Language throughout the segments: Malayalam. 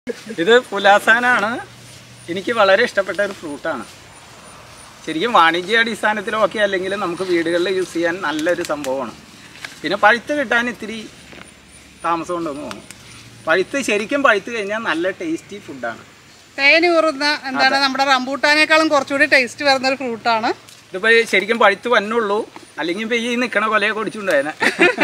ഇത് പുലാസാനാണ് എനിക്ക് വളരെ ഇഷ്ടപ്പെട്ട ഒരു ഫ്രൂട്ടാണ് ശരിക്കും വാണിജ്യ അടിസ്ഥാനത്തിലൊക്കെ അല്ലെങ്കിൽ നമുക്ക് വീടുകളിൽ യൂസ് ചെയ്യാൻ നല്ലൊരു സംഭവമാണ് പിന്നെ പഴുത്ത് കിട്ടാൻ ഇത്തിരി താമസം ഉണ്ടെന്ന് തോന്നുന്നു പഴുത്ത് ശരിക്കും പഴുത്ത് കഴിഞ്ഞാൽ നല്ല ടേസ്റ്റി ഫുഡാണ് തേനൂറുന്ന എന്താണ് നമ്മുടെ റംബൂട്ടാനേക്കാളും കുറച്ചുകൂടി ടേസ്റ്റ് വരുന്ന ഒരു ഫ്രൂട്ടാണ് ഇതിപ്പോൾ ശരിക്കും പഴുത്ത് വന്നുള്ളൂ അല്ലെങ്കിൽ ഇപ്പോൾ ഈ നിൽക്കണ കൊലയെ കുടിച്ചുകൊണ്ടായേനെ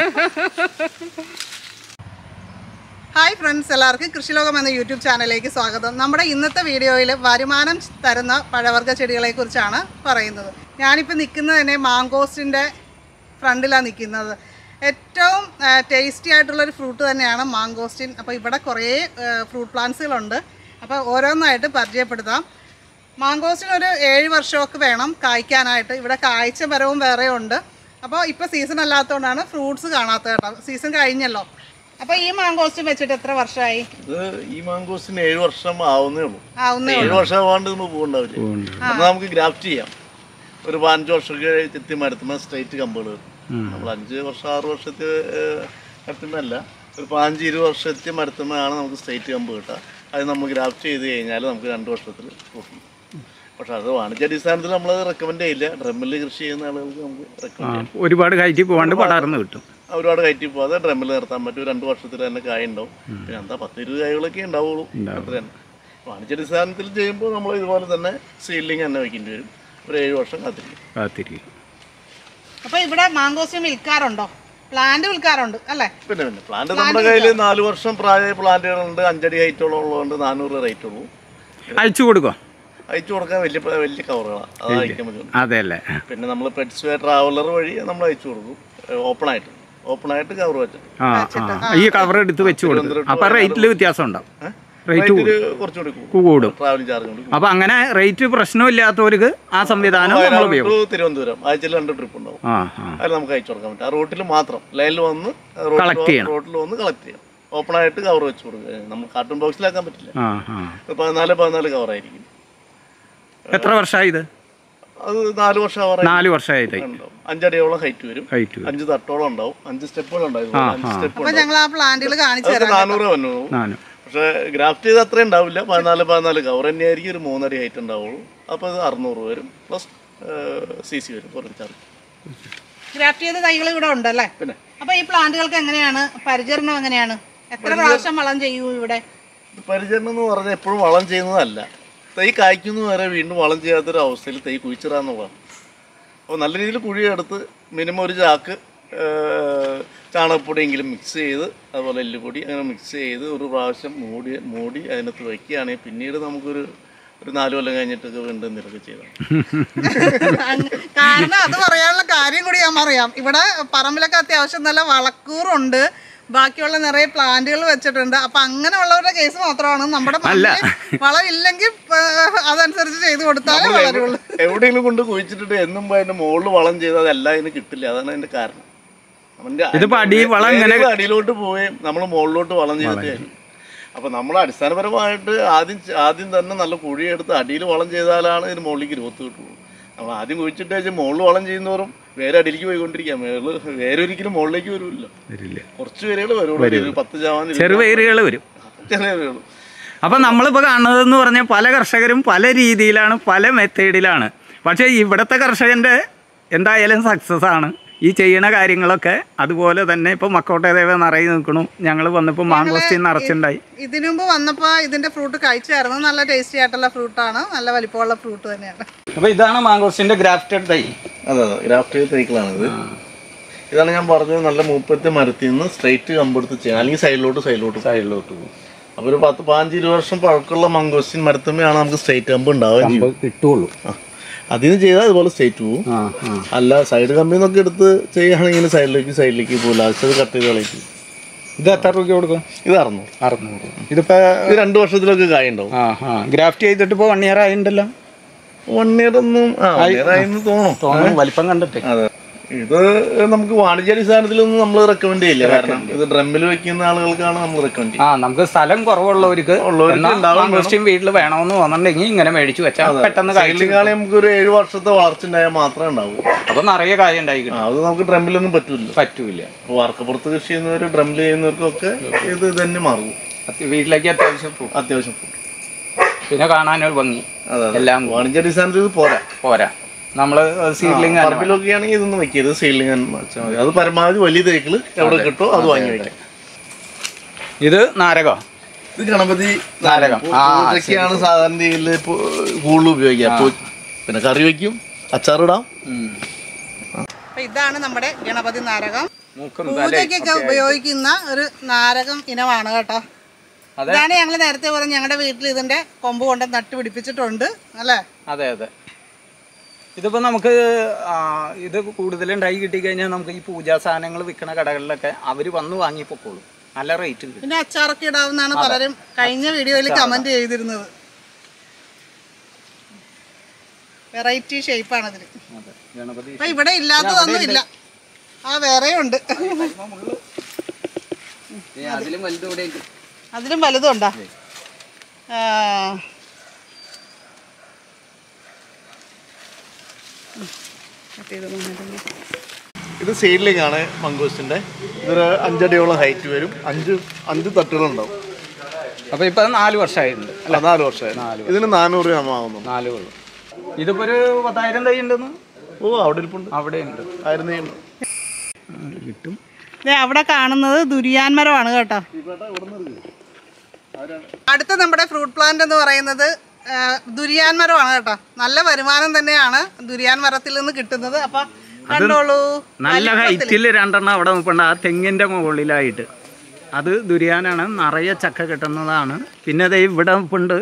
ഹായ് ഫ്രണ്ട്സ് എല്ലാവർക്കും കൃഷിലോകം എന്ന യൂട്യൂബ് ചാനലിലേക്ക് സ്വാഗതം നമ്മുടെ ഇന്നത്തെ വീഡിയോയിൽ വരുമാനം തരുന്ന പഴവർഗ്ഗ ചെടികളെ കുറിച്ചാണ് പറയുന്നത് ഞാനിപ്പോൾ നിൽക്കുന്നത് തന്നെ മാങ്കോസ്റ്റിൻ്റെ ഫ്രണ്ടിലാണ് നിൽക്കുന്നത് ഏറ്റവും ടേസ്റ്റി ആയിട്ടുള്ളൊരു ഫ്രൂട്ട് തന്നെയാണ് മാങ്കോസ്റ്റിൻ അപ്പോൾ ഇവിടെ കുറേ ഫ്രൂട്ട് പ്ലാന്റ്സുകളുണ്ട് അപ്പോൾ ഓരോന്നായിട്ട് പരിചയപ്പെടുത്താം മാങ്കോസ്റ്റിന് ഒരു ഏഴ് വർഷമൊക്കെ വേണം കായ്ക്കാനായിട്ട് ഇവിടെ കായ്ച്ച മരവും വേറെ ഉണ്ട് അപ്പോൾ ഇപ്പോൾ സീസൺ അല്ലാത്തതുകൊണ്ടാണ് ഫ്രൂട്ട്സ് കാണാത്തത് കേട്ടോ സീസൺ കഴിഞ്ഞല്ലോ അപ്പോൾ ഈ മാങ്കോസ്റ്റിൻ വെച്ചിട്ട് എത്ര വർഷമായി ഇത് ഈ മാങ്കോസിന് ഏഴ് വർഷം ആവുന്നേ ഉള്ളൂ ആവുന്നേ ഏഴ് വർഷം ആവാണ്ട് നമ്മൾ പോകണ്ടാവില്ലേ അപ്പൊ നമുക്ക് ഗ്രാഫ്റ്റ് ചെയ്യാം ഒരു പതിനഞ്ച് വർഷമൊക്കെ എത്തി മരത്തുമ്പോൾ സ്ട്രൈറ്റ് കമ്പുകൾ നമ്മൾ അഞ്ച് വർഷം ആറ് വർഷത്തെ മരത്തുമ്മല്ല ഒരു പതിനഞ്ച് ഇരുപത് വർഷത്തെ മരത്തുമ്മയാണ് നമുക്ക് സ്ട്രൈറ്റ് കമ്പ് കിട്ടുക അത് നമ്മൾ ഗ്രാഫ്റ്റ് ചെയ്ത് കഴിഞ്ഞാൽ നമുക്ക് രണ്ട് വർഷത്തിൽ കിട്ടും പക്ഷെ അത് വാണിജ്യാടിസ്ഥാനത്തിൽ നമ്മളത് റെക്കമെൻഡ് ചെയ്യില്ല ഡ്രമ്മിൽ കൃഷി ചെയ്യുന്ന ആളുകൾക്ക് നമുക്ക് റെക്കമെൻഡ് ചെയ്യാം ഒരുപാട് കയറ്റി പോകാണ്ട് പടർന്ന് കിട്ടും ഒരുപാട് കയറ്റി പോകാതെ ഡ്രമ്മിൽ നിർത്താൻ പറ്റും രണ്ട് വർഷത്തിൽ തന്നെ കായ ഉണ്ടാവും പിന്നെ എന്താ പത്ത് ഇരുപത് കായകളൊക്കെ ഉണ്ടാവുള്ളൂ അത്ര തന്നെ വാണിജ്യാടിസ്ഥാനത്തിൽ ചെയ്യുമ്പോൾ നമ്മൾ ഇതുപോലെ തന്നെ സീഡ്ലിംഗ് തന്നെ വെക്കേണ്ടി വരും ഒരു ഏഴ് വർഷം കാത്തിരിക്കും കാത്തിരിക്കും അപ്പോൾ ഇവിടെ മാങ്കോസ്റ്റിൻ വിൽക്കാറുണ്ടോ പ്ലാന്റ് വിൽക്കാറുണ്ട് അല്ലേ പിന്നെ പിന്നെ പ്ലാന്റ് നമ്മുടെ കയ്യിൽ നാല് വർഷം പ്രായ പ്ലാന്റുകളുണ്ട് അഞ്ചടി ഹൈറ്റോളം ഉള്ളതുകൊണ്ട് നാനൂറ് റേറ്റ് ഉള്ളൂ അയച്ചു കൊടുക്കോ അയച്ചു കൊടുക്കാൻ വലിയ വലിയ കവറുകളാണ് അത് അയക്കാൻ പറ്റും അതെ അല്ലേ പിന്നെ നമ്മൾ പെറ്റ്സ് ട്രാവലർ വഴി നമ്മൾ അയച്ചു കൊടുക്കും ഓപ്പൺ ആയിട്ട് ഓപ്പൺ ആയിട്ട് കവർ വെച്ചിട്ട് ആ ആ ഈ കവർ എടുത്ത് വെച്ച് കൊടുക്കും അപ്പൊ റേറ്റിൽ വ്യത്യാസം ഉണ്ടാവും റേറ്റ് റേറ്റിൽ കുറച്ചുകൂടി കൂടും കൂടും ട്രാവലിംഗ് ചാർജ് കൂടി അപ്പൊ അങ്ങനെ റേറ്റ് പ്രശ്നമില്ലാത്തവർക്ക് ആ സംവിധാനം നമ്മൾ വയനാട് ഉപയോഗിക്കും to തിരുവനന്തപുരം ആഴ്ചയിൽ രണ്ട് ട്രിപ്പ് ഉണ്ടാവും ആ ആ അതിൽ നമുക്ക് അയച്ചു കൊടുക്കാൻ പറ്റും ആ റൂട്ടിൽ മാത്രം ലൈനിൽ വന്ന് Collect ചെയ്യണം. റോട്ടിൽ വന്ന് കളക്ട് ചെയ്യാം ഓപ്പൺ ആയിട്ട് കവർ വെച്ച് കൊടുക്കുക നമ്മൾ കാർട്ടൂൺ ബോക്സിലാക്കാൻ പറ്റില്ല ആ ആ ഇത് പതിനാല് പതിനാല് കവർ ആയിരിക്കും എത്ര വർഷമായി ഇത് അത് നാല് വർഷം കവർ നാല് വർഷമായത് ഉണ്ടാവും അഞ്ചടിയോളം ഹൈറ്റ് വരും ഹൈറ്റ് അഞ്ച് തട്ടോളം ഉണ്ടാവും അഞ്ച് സ്റ്റെപ്പുകൾ ഉണ്ടാവും ഇതുപോലെ. അഞ്ച് സ്റ്റെപ്പ് അപ്പോൾ ഞങ്ങൾ ആ പ്ലാന്റുകൾ കാണിച്ചു അതൊക്കെ തരാം നാനൂറ് വന്നു നാനും പക്ഷേ ഗ്രാഫ്റ്റ് ചെയ്ത് അത്രയും ഉണ്ടാവില്ല പതിനാല് പതിനാല് കവർ തന്നെയായിരിക്കും ഒരു മൂന്നടി ഹൈറ്റ് ഉണ്ടാവുള്ളൂ അപ്പോൾ അത് അറുന്നൂറ് വരും പ്ലസ് സി സി വരും കുറച്ച് ചാർജ് ഗ്രാഫ്റ്റ് ചെയ്ത തൈകൾ ഇവിടെ ഉണ്ടല്ലേ പിന്നെ അപ്പോൾ ഈ പ്ലാന്റുകൾക്ക് എങ്ങനെയാണ് പരിചരണം എങ്ങനെയാണ് എത്ര പ്രാവശ്യം വളം ചെയ്യൂ ഇവിടെ ഇത് പരിചരണം എന്ന് പറഞ്ഞാൽ എപ്പോഴും വളം ചെയ്യുന്നതല്ല തൈ കായ്ക്കുന്നു വരെ വീണ്ടും വളം ചെയ്യാത്തൊരു അവസ്ഥയിൽ തൈ കുഴിച്ചിടാന്നുള്ളതാണ് അപ്പോൾ നല്ല രീതിയിൽ കുഴിയെടുത്ത് മിനിമം ഒരു ചാക്ക് ഏഹ്, ചാണകപ്പൊടിയെങ്കിലും മിക്സ് ചെയ്ത് അതുപോലെ എല്ലുപൊടി അങ്ങനെ മിക്സ് ചെയ്ത് ഒരു പ്രാവശ്യം മൂടി മൂടി അതിനകത്ത് വയ്ക്കുകയാണെങ്കിൽ പിന്നീട് നമുക്കൊരു ഒരു നാല് കൊല്ലം കഴിഞ്ഞിട്ടൊക്കെ വീണ്ടും നിരക്ക് ചെയ്താൽ കാരണം അത് പറയാനുള്ള കാര്യം കൂടി ഞാൻ പറയാം ഇവിടെ പറമ്പിലൊക്കെ അത്യാവശ്യം നല്ല വളക്കൂറുണ്ട് ബാക്കിയുള്ള നിറയെ പ്ലാന്റുകൾ വെച്ചിട്ടുണ്ട് അപ്പൊ അങ്ങനെയുള്ളവരുടെ കേസ് മാത്രമാണ് നമ്മുടെ മണ്ണില് വളം ഇല്ലെങ്കിൽ ഏഹ്, അതനുസരിച്ച് ചെയ്തു കൊടുത്താലേ വളരുള്ളൂ എവിടെയെങ്കിലും കൊണ്ട് കുഴിച്ചിട്ടിട്ട് എന്നും പോയി അതിന്റെ മുകളിൽ വളം ചെയ്താൽ അതെല്ലാം അതിന് കിട്ടില്ല അതാണ് അതിന്റെ കാരണം അവന്റെ ഇതിപ്പോ അടി വളം ഇങ്ങനെ വേരുകൾ അടിയിലോട്ട് പോവുകയും നമ്മൾ മുകളിലോട്ട് വളം ചെയ്തിട്ട് കാര്യം അപ്പൊ നമ്മൾ അടിസ്ഥാനപരമായിട്ട് ആദ്യം ചെ- ആദ്യം തന്നെ നല്ല കുഴിയെടുത്ത് അടിയിൽ വളം ചെയ്താലാണ് ഇതിന് മുകളിലേക്ക് ഗ്രോത്ത് കിട്ടുള്ളൂ നമ്മൾ ആദ്യം കുഴിച്ചിട്ട് വെച്ചാൽ മുകളിൽ വളം ചെയ്യുന്നവരും വേറെ അടിയിലേക്ക് പോയിക്കൊണ്ടിരിക്കാം വേര് വേരൊരിക്കലും മുകളിലേക്ക് വരില്ല വരില്ല ഒരു വേരുകൾ വരുള്ളൂ ഒരു പത്ത് ശതമാനം ഇരുപത് ചെറുപയറുകൾ വരും ചെറിയ വേരുകൾ അപ്പം നമ്മളിപ്പോൾ കാണുന്നതെന്ന് പറഞ്ഞാൽ പല കർഷകരും പല രീതിയിലാണ് പല മെത്തേഡിലാണ് പക്ഷേ ഇവിടുത്തെ കർഷകൻ്റെ എന്തായാലും സക്സസ് ആണ് ഈ ചെയ്യണ കാര്യങ്ങളൊക്കെ അതുപോലെ തന്നെ ഇപ്പോൾ മക്കോട്ടെ ദേവ നിറയെ നിൽക്കണു ഞങ്ങൾ വന്നപ്പോൾ മാങ്കോസ്റ്റി നിറച്ചുണ്ടായി ഇതിനു മുമ്പ് വന്നപ്പോൾ ഇതിന്റെ ഫ്രൂട്ട് കഴിച്ചായിരുന്നു നല്ല ടേസ്റ്റി ആയിട്ടുള്ള ഫ്രൂട്ടാണ് നല്ല വലിപ്പമുള്ള ഫ്രൂട്ട് തന്നെയാണ് അപ്പോൾ ഇതാണ് മാങ്കോസ്റ്റിൻ്റെ ഗ്രാഫ്റ്റഡ് തൈ അതെ അതെ ഗ്രാഫ്റ്റ് ചെയ്ത തൈക്കളാണിത് ഇതാണ് ഞാൻ പറഞ്ഞത് നല്ല മൂപ്പത്തെ മരത്തിൽ നിന്ന് സ്ട്രൈറ്റ് കമ്പെടുത്ത് ചെയ്യാം അല്ലെങ്കിൽ സൈഡിലോട്ട് സൈഡിലോട്ട് സൈഡിലോട്ട് പോകും അപ്പോൾ ഒരു പത്ത് പതിനഞ്ച് ഇരുപത് വർഷം പഴക്കമുള്ള മംഗോസ്റ്റിൻ മരത്തുമ്മയാണ് നമുക്ക് സ്ട്രൈറ്റ് കമ്പ് ഉണ്ടാവുക ചെയ്യും കിട്ടുള്ളൂ ആ. അതിന് ചെയ്താൽ അതുപോലെ സ്ട്രൈറ്റ് പോകും ആ ആ അല്ല സൈഡ് കമ്പിൽ നിന്നൊക്കെ എടുത്ത് ചെയ്യുകയാണെങ്കിൽ സൈഡിലേക്ക് സൈഡിലേക്ക് പോകില്ല അത് കട്ട് ചെയ്ത് കളയും ഇത് എത്ര രൂപ കൊടുക്കും ഇത് അറുന്നൂറ് അറുന്നൂറ് ഇതിപ്പോൾ ഇത് രണ്ട് വർഷത്തിലൊക്കെ കായ ഉണ്ടാവും ആ ആ ഗ്രാഫ്റ്റ് ചെയ്തിട്ട് ഇപ്പോൾ വൺ ഇയർ ആയിട്ടുണ്ടല്ലോ വൺ ഇയർ ഒന്നും ആ വൺ ഇയർ ആയെന്ന് തോന്നുന്നു തോന്നുന്നു വലിപ്പം കണ്ടിട്ട് അതെ ഇത് നമുക്ക് വാണിജ്യാടിസ്ഥാനത്തിലൊന്നും നമ്മൾ റെക്കമെൻഡ് ചെയ്യില്ല കാരണം ഇത് ഡ്രമ്മിൽ വെക്കുന്ന ആളുകൾക്കാണ് നമ്മൾ റെക്കമെൻഡ് ആ നമുക്ക് സ്ഥലം കുറവുള്ളവർക്ക് ഉള്ളവർക്ക് എന്നാ ഉണ്ടാവും മാങ്കോസ്റ്റിൻ വീട്ടിൽ വേണമെന്ന് തോന്നുന്നുണ്ടെങ്കിൽ ഇങ്ങനെ മേടിച്ചു വെച്ചാൽ പെട്ടെന്ന് കഴിച്ചു സൈഡിലേക്കാളെ നമുക്ക് ഒരു ഏഴ് വർഷത്തെ വളർച്ച ഉണ്ടായാൽ മാത്രമേ ഉണ്ടാവൂ അപ്പൊ നിറയെ കായ ഉണ്ടായി ആ, കിട്ടും അത് നമുക്ക് ഡ്രമ്മിലൊന്നും പറ്റൂല പറ്റൂല വാർക്കപ്പുറത്ത് കൃഷി ചെയ്യുന്നവർ ഡ്രമ്മിൽ ചെയ്യുന്നവർക്കൊക്കെ ഇത് തന്നെ മാറും അത്യ- വീട്ടിലേക്ക് അത്യാവശ്യം പൂ അത്യാവശ്യം പൂ. പിന്നെ കാണാനൊരു ഭംഗി അതെ അതെ എല്ലാം വാണിജ്യ അടിസ്ഥാനത്തിൽ ഇത് പോരാ പോരാ നമ്മള് സീഡ്ലിംഗ് പറമ്പിലൊക്കെ ആണെങ്കിൽ ഇതൊന്നും വെക്കരുത് സീലിംഗ് വെച്ചാൽ മതി അത് പരമാവധി വലിയ തൈകള് എവിടെ കിട്ടുമോ അത് വാങ്ങി വെക്കാം ഇത് നാരകോ ഇത് ഗണപതി നാരകം. ആ, ഇതൊക്കെയാണ് സാധാരണ രീതിയിൽ കൂടുതൽ ഉപയോഗിക്കുക പൂ- പിന്നെ കറി വെക്കും അച്ചാറിടാം അപ്പൊ ഇതാണ് നമ്മുടെ ഗണപതി നാരകം മൂക്കും പൂജയ്ക്കൊക്കെ ഉപയോഗിക്കുന്ന ഒരു നാരകം ഇനമാണ് കേട്ടോ അതെ. ഇതാണ് ഞങ്ങൾ നേരത്തെ പറഞ്ഞ ഞങ്ങളുടെ വീട്ടിൽ ഇതിന്റെ കൊമ്പ് കൊണ്ട് നട്ടുപിടിപ്പിച്ചിട്ടുണ്ട് അല്ലേ അതെ അതെ ഇതിപ്പോൾ നമുക്ക് ആ, ഇത് കൂടുതലുണ്ടായി കിട്ടിക്കഴിഞ്ഞാൽ നമുക്ക് ഈ പൂജാ സാധനങ്ങൾ വിൽക്കുന്ന കടകളിലൊക്കെ അവർ വന്ന് വാങ്ങി പൊക്കോളും നല്ല റേറ്റ് കിട്ടും പിന്നെ അച്ചാറൊക്കെ ഇടാവുന്നതാണ് പലരും കഴിഞ്ഞ വീഡിയോയിൽ കമന്റ് ചെയ്തിരുന്നത് വെറൈറ്റി ഷേപ്പാണ് ഇതിന് അതെ ഗണപതി അപ്പൊ ഇവിടെ ഇല്ലാത്തതൊന്നും ഇല്ല ആ വേറെ ഉണ്ട് അതിലും വലുത് ഇവിടെ ഉണ്ട് അതിലും വലുതും ഉണ്ടോ ആ. ഉം. കട്ട് ചെയ്ത് മാറ്റുന്നു. ഇത് സീഡ്ലിംഗ് ആണ് മംഗോസിന്റെ ഇതൊരു അഞ്ചടിയോളം ഹൈറ്റ് വരും അഞ്ച് അഞ്ച് തട്ടുകളുണ്ടാവും അപ്പോൾ ഇപ്പോൾ നാല് വർഷമായിട്ടുണ്ട് അല്ല നാല് വർഷമായി ഇതിന് നാനൂറ് രൂപ ആവുന്നു നാല് കൊള്ളും ഇതിപ്പോൾ ഒരു പത്തായിരം തൈ ഉണ്ടെന്ന് ഓ അവിടെ ഇരിപ്പുണ്ട് അവിടെ ഉണ്ട് ആയിരം തൈ ഉണ്ട് കിട്ടും ദേ അവിടെ കാണുന്നത് ദുരിയാൻ മരമാണ് കേട്ടോ അടുത്ത നമ്മുടെ ഫ്രൂട്ട് പ്ലാന്റ് എന്ന് പറയുന്നത് ആ, ദുരിയാൻ മരമാണ് കേട്ടോ നല്ല വരുമാനം തന്നെയാണ് ദുരിയാൻ മരത്തിൽ നിന്ന് കിട്ടുന്നത് അപ്പൊ കണ്ടോളൂ നല്ല ഹൈറ്റിൽ രണ്ടെണ്ണം അവിടെ നിൽപ്പുണ്ട് ആ തെങ്ങിൻ്റെ മുകളിലായിട്ട് അത് ദുരിയാനാണ് നിറയെ ചക്ക കിട്ടുന്നതാണ് പിന്നെ ദേ ഇവിടെ നിൽപ്പുണ്ട്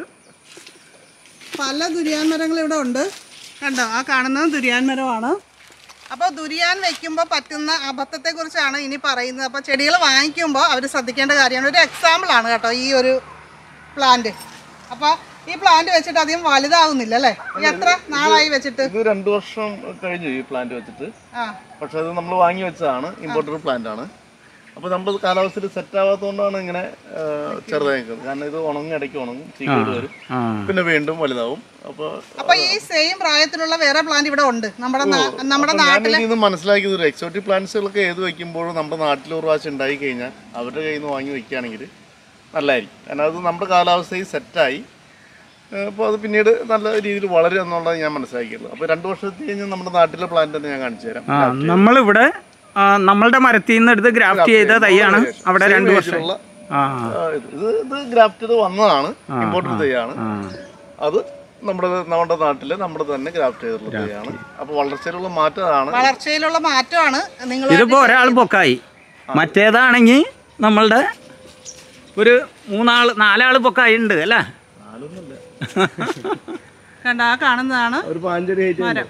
പല ദുരിയാൻ മരങ്ങൾ ഇവിടെ ഉണ്ട് കണ്ടോ ആ കാണുന്നത് ദുരിയാൻ മരമാണ് അപ്പോൾ ദുരിയാൻ വെക്കുമ്പോൾ പറ്റുന്ന അബദ്ധത്തെ കുറിച്ചാണ് ഇനി പറയുന്നത് അപ്പോൾ ചെടികൾ വാങ്ങിക്കുമ്പോൾ അവർ ശ്രദ്ധിക്കേണ്ട കാര്യമാണ് ഒരു എക്സാമ്പിൾ ആണ് കേട്ടോ ഈ ഒരു പ്ലാന്റ് അപ്പോൾ ഈ പ്ലാന്റ് വെച്ചിട്ട് അധികം വലുതാവുന്നില്ല അല്ലേ ഈ എത്ര നാളായി വെച്ചിട്ട് ഇത് രണ്ടു വർഷം കഴിഞ്ഞു ഈ പ്ലാന്റ് വെച്ചിട്ട് ആ പക്ഷെ അത് നമ്മൾ വാങ്ങി വെച്ചതാണ് ഇമ്പോർട്ടഡ് പ്ലാന്റ് ആണ് അപ്പോൾ നമ്മൾ കാലാവസ്ഥയിൽ സെറ്റ് ആവാത്തതുകൊണ്ടാണ് ഇങ്ങനെ ആ, ചെറുതായി നിൽക്കുന്നത് കാരണം ഇത് ഉണങ്ങി ഇടയ്ക്ക് ഉണങ്ങും ചീക്കേട് വരും ആ പിന്നെ വീണ്ടും വലുതാവും അപ്പോൾ അപ്പോൾ ഈ സെയിം പ്രായത്തിലുള്ള വേറെ പ്ലാന്റ് ഇവിടെ ഉണ്ട് നമ്മുടെ നാ- നമ്മുടെ ഞാൻ നാട്ടിലെ ഇതിൽ നിന്ന് മനസ്സിലാക്കിയത് ഒരു എക്സോട്ടിക് പ്ലാന്റ്സുകളൊക്കെ ഏത് വെക്കുമ്പോഴും നമ്മുടെ നാട്ടിൽ ഒരു പ്രാവശ്യം ഉണ്ടായി കഴിഞ്ഞാൽ അവരുടെ കയ്യിൽ നിന്ന് വാങ്ങി വെക്കുകയാണെങ്കിൽ നല്ലതായിരിക്കും കാരണം അത് നമ്മുടെ കാലാവസ്ഥയിൽ സെറ്റായി അപ്പോൾ അത് പിന്നീട് നല്ല രീതിയിൽ വളരും എന്നുള്ളത് ഞാൻ മനസ്സിലാക്കിയുള്ളൂ അപ്പോൾ രണ്ട് വർഷത്തിൽ കഴിഞ്ഞ് നമ്മുടെ നാട്ടിലെ പ്ലാന്റ് തന്നെ ഞാൻ കാണിച്ചു തരാം ആ നമ്മളിവിടെ ആ, നമ്മളുടെ മരത്തിൽ നിന്ന് എടുത്ത് ഗ്രാഫ്റ്റ് ചെയ്ത തൈയാണ് അവിടെ രണ്ട് വർഷം ഉള്ള, ആ ആ, ഇത് ഇത് ഇത് ഗ്രാഫ്റ്റഡ് വന്നതാണ് ഇമ്പോർട്ടഡ് തൈയാണ് ആ അത് നമ്മുടെ നമ്മുടെ നാട്ടിൽ നമ്മുടെ തന്നെ ഗ്രാഫ്റ്റ് ചെയ്തിട്ടുള്ള തൈയാണ് അപ്പോൾ വളർച്ചയിലുള്ള മാറ്റമാണ് വളർച്ചയിലുള്ള മാറ്റമാണ് നിങ്ങൾ ഇതിപ്പോൾ ഒരാൾ പൊക്കായി മറ്റേതാണെങ്കിൽ നമ്മളുടെ ഒരു മൂന്നാൾ നാലാൾ പൊക്കായി ഉണ്ട് അല്ലേ നാലൊന്നുമില്ല കണ്ട ആ കാണുന്നതാണ് ഒരു പാഞ്ചടി ഹൈറ്റ് മരം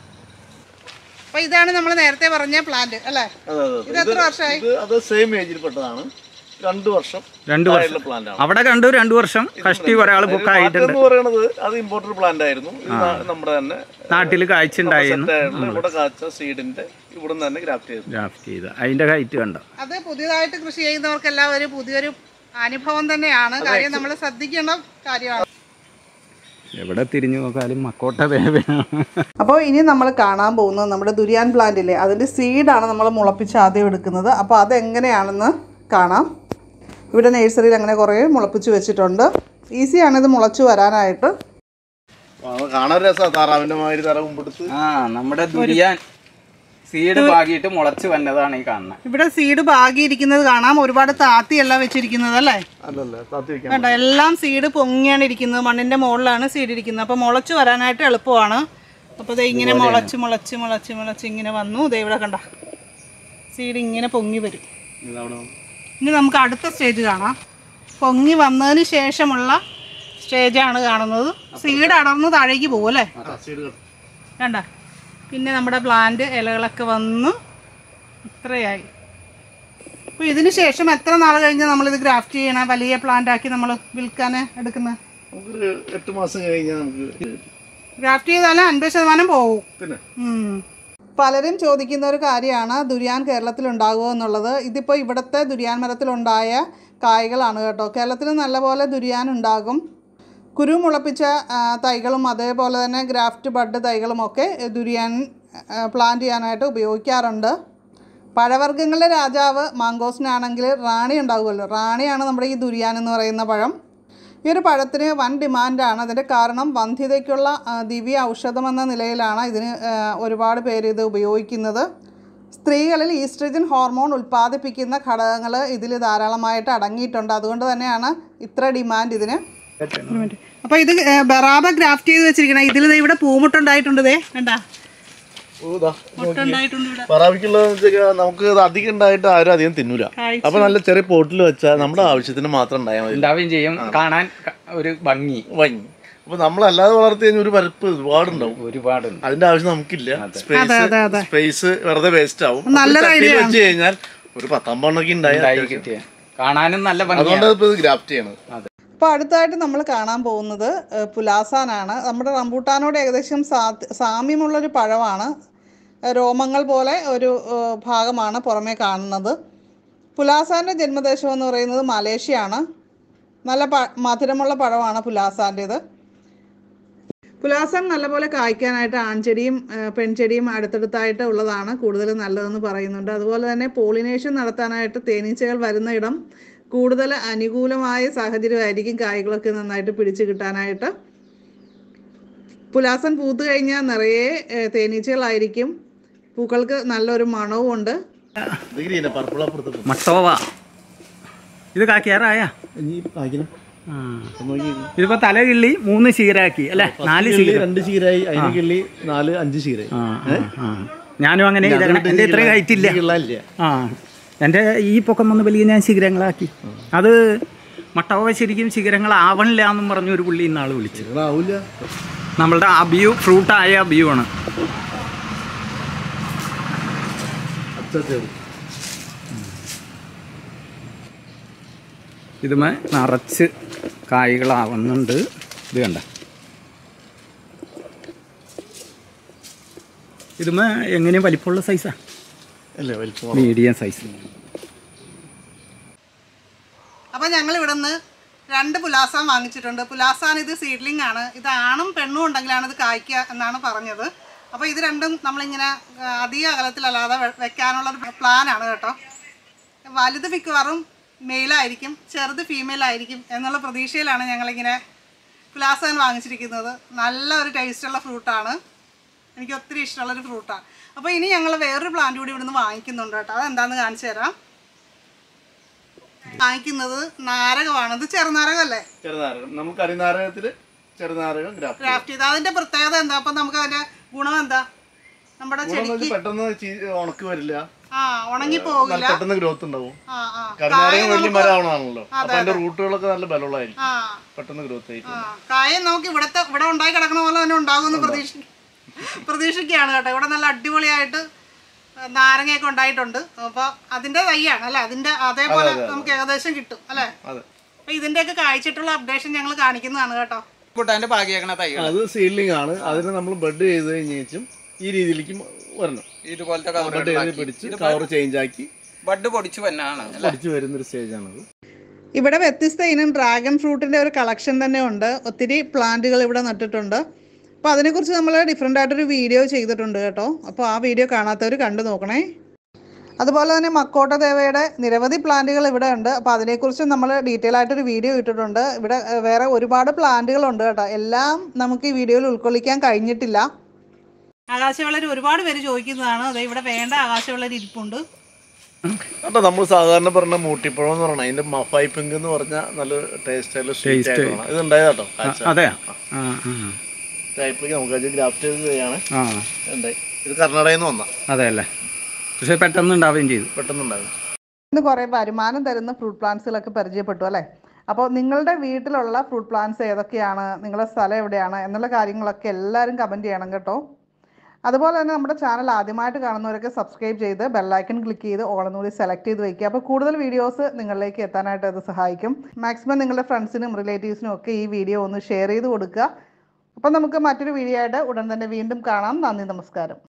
അപ്പൊ ഇതാണ് നമ്മൾ നേരത്തെ പറഞ്ഞ പ്ലാന്റ് അല്ലേ അതെ അതെ ഇത് എത്ര വർഷമായി ഇത് അത് സെയിം ഏജിൽ പെട്ടതാണ് രണ്ട് വർഷം രണ്ട് വർഷം പ്ലാന്റ് ആണ് അവിടെ കണ്ടു രണ്ട് വർഷം കഷ്ടി ഒരാൾ പൊക്കായിട്ടുണ്ട് എന്ന് പറയുന്നത് അത് ഇമ്പോർട്ടഡ് പ്ലാന്റ് ആയിരുന്നു ഇത് നാ- നമ്മുടെ തന്നെ നാട്ടിൽ കാഴ്ചയുണ്ടായിരുന്നു set ആയിട്ടുള്ള ഇവിടെ കാച്ച സീഡിന്റെ ഇവിടെ നിന്ന് തന്നെ ഗ്രാഫ്റ്റ് ചെയ്തു ഗ്രാഫ്റ്റ് ചെയ്ത് അതിന്റെ ഹൈറ്റ് കണ്ടോ അത് പുതിയതായിട്ട് കൃഷി ചെയ്യുന്നവർക്കെല്ലാം ഒരു പുതിയൊരു അനുഭവം തന്നെയാണ് കാര്യം നമ്മൾ ശ്രദ്ധിക്കേണ്ട കാര്യമാണ് എവിടെ തിരിഞ്ഞു നോക്കാലും മക്കോട്ട വേവയാണ് അപ്പോൾ ഇനി നമ്മൾ കാണാൻ പോകുന്നത് നമ്മുടെ ദുരിയാൻ പ്ലാന്റില്ലേ അതിൻ്റെ സീഡാണ് നമ്മൾ മുളപ്പിച്ച് ആദ്യം എടുക്കുന്നത് അപ്പോൾ അതെങ്ങനെയാണെന്ന് കാണാം ഇവിടെ നഴ്സറിയിൽ അങ്ങനെ കുറേ മുളപ്പിച്ച് വെച്ചിട്ടുണ്ട് ഈസിയാണ് ഇത് മുളച്ചു വരാനായിട്ട് അത് കാണാൻ രസമാണ് താറാവിന്റെ മാതിരി തല മുമ്പെടുത്ത് ആ നമ്മുടെ ദുരിയാൻ സീഡ് പാകിയിട്ട് മുളച്ച് വന്നതാണ് ഈ കാണുന്നത് ഇവിടെ സീഡ് പാകിയിരിക്കുന്നത് കാണാം ഒരുപാട് താത്തിയല്ല വെച്ചിരിക്കുന്നത് അല്ലേ അല്ലല്ല താത്തി വെക്കാൻ കണ്ടോ എല്ലാം സീഡ് പൊങ്ങിയാണ് ഇരിക്കുന്നത് മണ്ണിൻ്റെ മുകളിലാണ് സീഡ് ഇരിക്കുന്നത് അപ്പോൾ മുളച്ച് വരാനായിട്ട് എളുപ്പമാണ് അപ്പോൾ ഇത് ഇങ്ങനെ മുളച്ച് മുളച്ച് മുളച്ച് മുളച്ച് ഇങ്ങനെ വന്നു ദേ ഇവിടെ കണ്ട സീഡ് ഇങ്ങനെ പൊങ്ങി വരും ഇതവിടെ ഇനി നമുക്ക് അടുത്ത സ്റ്റേജ് കാണാം പൊങ്ങി വന്നതിന് ശേഷമുള്ള സ്റ്റേജാണ് കാണുന്നത് സീഡ് അടർന്ന് താഴേക്ക് പോകും അല്ലേ സീഡ് കട്ട് കണ്ട പിന്നെ നമ്മുടെ പ്ലാന്റ് ഇലകളൊക്കെ വന്നു ഇത്രയായി അപ്പോൾ ഇതിന് ശേഷം എത്ര നാൾ കഴിഞ്ഞ് നമ്മളിത് ഗ്രാഫ്റ്റ് ചെയ്യണം വലിയ പ്ലാന്റ് ആക്കി നമ്മൾ വിൽക്കാൻ എടുക്കുന്നത് നമുക്കൊരു എട്ട് മാസം കഴിഞ്ഞാൽ നമുക്ക് ഗ്രാഫ്റ്റ് ചെയ്താൽ അൻപത് ശതമാനം പോകും പിന്നെ പലരും ചോദിക്കുന്ന ഒരു കാര്യമാണ് ദുരിയാൻ കേരളത്തിൽ ഉണ്ടാകുമോ എന്നുള്ളത് ഇതിപ്പോൾ ഇവിടുത്തെ ദുരിയാൻ മരത്തിലുണ്ടായ കായ്കളാണ് കേട്ടോ കേരളത്തിൽ നല്ലപോലെ ദുരിയാൻ ഉണ്ടാകും കുരു മുളപ്പിച്ച ആ, തൈകളും അതേപോലെ തന്നെ ഗ്രാഫ്റ്റ് ബഡ് തൈകളുമൊക്കെ ദുരിയാൻ പ്ലാന്റ് ചെയ്യാനായിട്ട് ഉപയോഗിക്കാറുണ്ട് പഴവർഗ്ഗങ്ങളുടെ രാജാവ് മാങ്കോസിനാണെങ്കിൽ റാണി ഉണ്ടാകുമല്ലോ റാണിയാണ് നമ്മുടെ ഈ ദുരിയാൻ എന്ന് പറയുന്ന പഴം ഈ ഒരു പഴത്തിന് വൻ ഡിമാൻഡാണ് അതിൻ്റെ കാരണം വന്ധ്യതയ്ക്കുള്ള ആ, ദിവ്യ ഔഷധം എന്ന നിലയിലാണ് ഇതിന് ആ, ഒരുപാട് പേര് ഇത് ഉപയോഗിക്കുന്നത് സ്ത്രീകളിൽ ഈസ്ട്രജൻ ഹോർമോൺ ഉൽപ്പാദിപ്പിക്കുന്ന ഘടകങ്ങൾ ഇതിൽ ധാരാളമായിട്ട് അടങ്ങിയിട്ടുണ്ട് അതുകൊണ്ട് തന്നെയാണ് ഇത്ര ഡിമാൻഡ് ഇതിന് അപ്പോൾ ഇത് ബറാബ ഗ്രാഫ്റ്റ് ചെയ്ത് വെച്ചിരിക്കണം ഇതിൽ ഇവിടെ പൂമുട്ടുണ്ടായിട്ടുണ്ട് ദേ കണ്ടാ മുട്ടുണ്ടായിട്ടുണ്ട് ഇവിടെ പറാവിക്കുള്ളത് നമുക്ക് ഇത് അധികം ഉണ്ടായിട്ട് ആരും അധികം തിന്നൂല കായ്ച്ചു. അപ്പൊ നല്ല ചെറിയ പോട്ടിൽ വെച്ചാൽ നമ്മുടെ ആവശ്യത്തിന് മാത്രം ഉണ്ടായാൽ മതി ഉണ്ടാവുകയും ചെയ്യും കാണാൻ ക- ഒരു ഭംഗി വങ്ങി അപ്പൊ നമ്മൾ അല്ലാതെ വളർത്തി കഴിഞ്ഞാൽ ഒരു പരപ്പ് ഒരുപാടുണ്ടാവും ഒരുപാടുണ്ട് അതിന്റെ ആവശ്യം നമുക്കില്ല അതെ, സ്പേസ് അതെ, അതെ. സ്പേസ് വെറുതെ വേസ്റ്റ് ആവും നല്ലൊരു ഒരു ചട്ടിയിൽ idea വെച്ച് കഴിഞ്ഞാൽ ഒരു പത്തമ്പണ്ണൊക്കെ ഉണ്ടായി ഉണ്ടായി കിട്ടിയ കാണാനും നല്ല ഭംഗിയാണ് അതുകൊണ്ട് ഇപ്പൊ ഗ്രാഫ്റ്റ് ചെയ്യണത് അപ്പോൾ അടുത്തായിട്ട് നമ്മൾ കാണാൻ പോകുന്നത് ഏഹ്, പുലാസാനാണ് നമ്മുടെ റംബൂട്ടാനോട് ഏകദേശം സാ സാമ്യമുള്ളൊരു പഴമാണ് ഏഹ്, രോമങ്ങൾ പോലെ ഒരു ഏഹ്, ഭാഗമാണ് പുറമേ കാണുന്നത് പുലാസാൻ്റെ ജന്മദേശം എന്ന് പറയുന്നത് മലേഷ്യയാണ് നല്ല പ മധുരമുള്ള പഴമാണ് പുലാസാൻ്റേത് പുലാസാൻ നല്ലപോലെ കായ്ക്കാനായിട്ട് ആൺചെടിയും ഏഹ്, പെൺചെടിയും അടുത്തടുത്തായിട്ട് ഉള്ളതാണ് കൂടുതൽ നല്ലതെന്ന് പറയുന്നുണ്ട് അതുപോലെ തന്നെ പോളിനേഷൻ നടത്താനായിട്ട് തേനീച്ചകൾ വരുന്ന ഇടം കൂടുതൽ അനുകൂലമായ സാഹചര്യമായിരിക്കും കായ്കളൊക്കെ നന്നായിട്ട് പിടിച്ചു കിട്ടാനായിട്ട് പുലാസൻ പൂത്ത് കഴിഞ്ഞാൽ നിറയെ ഏഹ്, തേനീച്ചകളായിരിക്കും പൂക്കൾക്ക് നല്ലൊരു മണവും ഉണ്ട് ഇത് ഗ്രീന പർപ്പിൾ അപ്പുറത്ത് മട്ടോവ ഇത് കാക്കിയാറായ ഇനി കായ്ക്കണം നോക്കി ഇതിപ്പോ തല കിള്ളി മൂന്ന് ചീരാക്കി അല്ലെ നാല് കിള്ളി ചീര രണ്ട് ചീരായി അതിന് കിള്ളി നാല് അഞ്ച് ചീരായി ആ, ആ, ആ. ഞാനും അങ്ങനെ ഇതങ്ങനെ എൻ്റെ ഇത്രയും ഹൈറ്റില്ല കിള്ളാനില്ല ആ എൻ്റെ ഈ പൊക്കം വന്ന് വലിയ ഞാൻ ശിഖരങ്ങളാക്കി അത് മട്ടവ ശരിക്കും ശിഖരങ്ങളാവണില്ല എന്നും പറഞ്ഞ ഒരു പുള്ളി ഇന്നാൾ വിളിച്ചു ആവില്ല നമ്മളുടെ അബിയു ഫ്രൂട്ടായ അബിയു ആണ് അച്ചേറി ഇതുമേ നിറച്ച് കായ്കളാവുന്നുണ്ട് ഇത് കണ്ട ഇതുമേ എങ്ങനെയും വലിപ്പമുള്ള സൈസാ അല്ലേ വലിപ്പം മീഡിയം സൈസ് അപ്പോൾ ഞങ്ങൾ ഇവിടെ നിന്ന് രണ്ട് പുലാസാൻ വാങ്ങിച്ചിട്ടുണ്ട് പുലാസാൻ ഇത് സീഡ്ലിംഗ് ആണ് ഇത് ആണും പെണ്ണും ഉണ്ടെങ്കിലാണ് ഇത് കായ്ക്കുക എന്നാണ് പറഞ്ഞത് അപ്പോൾ ഇത് രണ്ടും നമ്മളിങ്ങനെ ആ, അധിക അകലത്തിലല്ലാതെ വെ- വെക്കാനുള്ള ഒരു പ്ലാനാണ് കേട്ടോ വലുത് മിക്കവാറും മെയിലായിരിക്കും ചെറുത് ഫീമെയിൽ ആയിരിക്കും എന്നുള്ള പ്രതീക്ഷയിലാണ് ഞങ്ങളിങ്ങനെ പുലാസാൻ വാങ്ങിച്ചിരിക്കുന്നത് നല്ല ഒരു ടേസ്റ്റുള്ള ഫ്രൂട്ടാണ് എനിക്ക് ഒത്തിരി ഇഷ്ടമുള്ളൊരു ഫ്രൂട്ടാണ് അപ്പോൾ ഇനി ഞങ്ങൾ വേറൊരു പ്ലാന്റ് കൂടി ഇവിടുന്ന് വാങ്ങിക്കുന്നുണ്ട് കേട്ടോ അതെന്താണെന്ന് കാണിച്ചു തരാം വാങ്ങിക്കുന്നത് നാരകമാണ് ഇത് ചെറുനാരകമല്ലേ ചെറുനാരകം നമുക്ക് അരിനാരകത്തില് ചെറുനാരകം ഗ്രാഫ്റ്റ് ക്രാഫ്റ്റ് ചെയ്ത് അതിന്റെ പ്രത്യേകത എന്താ അപ്പൊ നമുക്ക് അതിന്റെ ഗുണം എന്താ നമ്മുടെ ചെടിക്ക് പെട്ടെന്ന് ചീ- ഉണക്ക് വരില്ല ആ ഉണങ്ങി നല്ല പോകില്ല പെട്ടെന്ന് ഗ്രോത്ത് ഉണ്ടാവും ആ ആ കരുനാരകം വലിയ മരമാണല്ലോ അപ്പൊ അതിന്റെ റൂട്ടുകളൊക്കെ നല്ല ബലമുള്ളതായിരിക്കും ആ പെട്ടെന്ന് ഗ്രോത്ത് ആയിരിക്കും ആ കായം നമുക്ക് ഇവിടത്തെ ഇവിടെ ഉണ്ടായി കിടക്കണ പോലെ തന്നെ ഉണ്ടാകുമെന്ന് പ്രതീക്ഷ പ്രതീക്ഷിക്കുകയാണ് കേട്ടോ ഇവിടെ നല്ല അടിപൊളിയായിട്ട് നാരങ്ങയൊക്കെ ഉണ്ടായിട്ടുണ്ട് അപ്പോൾ അതിന്റെ തൈയാണ് അല്ലേ അതിന്റെ അതേപോലെ നമുക്ക് ഏകദേശം കിട്ടും അല്ലേ അതെ അപ്പൊ ഇതിന്റെയൊക്കെ കാഴ്ചയിട്ടുള്ള അപ്ഡേഷൻ ഞങ്ങൾ കാണിക്കുന്നതാണ് കേട്ടോ കൂട്ടാൻ്റെ ഭാഗ്യക്കണ തൈകൾ അത് സീഡ്ലിംഗ് ആണ് അതിന് നമ്മൾ ബഡ് ചെയ്ത് കഴിഞ്ഞേച്ചും ഈ രീതിയിലേക്ക് വരണം ഇതുപോലത്തെ ബഡ് ചെയ്ത് പിടിച്ച് കവർ ചേഞ്ച് ആക്കി ബഡ് പൊടിച്ചു വന്നാണ് പഠിച്ചു വരുന്നൊരു സ്റ്റേജാണത് ഇവിടെ വ്യത്യസ്ത ഇനം ഡ്രാഗൺ ഫ്രൂട്ടിൻ്റെ ഒരു കളക്ഷൻ തന്നെ ഉണ്ട് ഒത്തിരി പ്ലാന്റുകൾ ഇവിടെ നട്ടിട്ടുണ്ട് അപ്പോൾ അതിനെക്കുറിച്ച് നമ്മൾ ഡിഫറെൻ്റ് ആയിട്ടൊരു വീഡിയോ ചെയ്തിട്ടുണ്ട് കേട്ടോ അപ്പോൾ ആ വീഡിയോ കാണാത്തവർ കണ്ടു നോക്കണേ അതുപോലെ തന്നെ മക്കോട്ട ദേവയുടെ നിരവധി പ്ലാന്റുകൾ ഇവിടെ ഉണ്ട് അപ്പോൾ അതിനെക്കുറിച്ച് നമ്മൾ ഡീറ്റെയിൽ ആയിട്ടൊരു വീഡിയോ ഇട്ടിട്ടുണ്ട് ഇവിടെ ഏഹ്, വേറെ ഒരുപാട് പ്ലാന്റുകളുണ്ട് കേട്ടോ എല്ലാം നമുക്ക് ഈ വീഡിയോയിൽ ഉൾക്കൊള്ളിക്കാൻ കഴിഞ്ഞിട്ടില്ല ആകാശവളരി ഒരുപാട് പേര് ചോദിക്കുന്നതാണ് അതെ ഇവിടെ വേണ്ട ആകാശവളരി ഇരിപ്പുണ്ട് അപ്പൊ നമ്മൾ സാധാരണ പറഞ്ഞ മൂട്ടിപ്പഴം എന്ന് പറഞ്ഞാൽ അതിന്റെ മഫായി പിങ്ക് എന്ന് പറഞ്ഞാൽ നല്ല ടേസ്റ്റ് ആയിട്ടുള്ള സ്വീറ്റ് ആയിട്ടുള്ള ഇത് ഉണ്ടായതാട്ടോ അതെ ആ ആ ടൈപ്പിലേക്ക് നമുക്ക് അത് ഗ്രാഫ്റ്റ് ചെയ്ത് ചെയ്യാണ് ആ ഉണ്ടായി ഇത് കർണാടകയിൽ നിന്ന് വന്ന അതെ അല്ലേ പക്ഷെ പെട്ടെന്ന് ഉണ്ടാവുകയും ചെയ്തു പെട്ടെന്ന് ഉണ്ടാകും ഇന്ന് കുറേ വരുമാനം തരുന്ന ഫ്രൂട്ട് പ്ലാന്റ്സുകളൊക്കെ പരിചയപ്പെട്ടു അല്ലേ അപ്പോൾ നിങ്ങളുടെ വീട്ടിലുള്ള ഫ്രൂട്ട് പ്ലാന്റ്സ് ഏതൊക്കെയാണ് നിങ്ങളുടെ സ്ഥലം എവിടെയാണ് എന്നുള്ള കാര്യങ്ങളൊക്കെ എല്ലാവരും കമൻറ്റ് ചെയ്യണം കേട്ടോ അതുപോലെ തന്നെ നമ്മുടെ ചാനൽ ആദ്യമായിട്ട് കാണുന്നവരൊക്കെ സബ്സ്ക്രൈബ് ചെയ്ത് ബെല്ലൈക്കൺ ക്ലിക്ക് ചെയ്ത് ഓളെന്നുകൂടി സെലക്ട് ചെയ്ത് വയ്ക്കുക അപ്പോൾ കൂടുതൽ വീഡിയോസ് നിങ്ങളിലേക്ക് എത്താനായിട്ട് അത് സഹായിക്കും മാക്സിമം നിങ്ങളുടെ ഫ്രണ്ട്സിനും റിലേറ്റീവ്സിനും ഒക്കെ ഈ വീഡിയോ ഒന്ന് ഷെയർ ചെയ്ത് കൊടുക്കുക അപ്പം നമുക്ക് മറ്റൊരു വീഡിയോ ആയിട്ട് ഉടൻ തന്നെ വീണ്ടും കാണാം നന്ദി നമസ്കാരം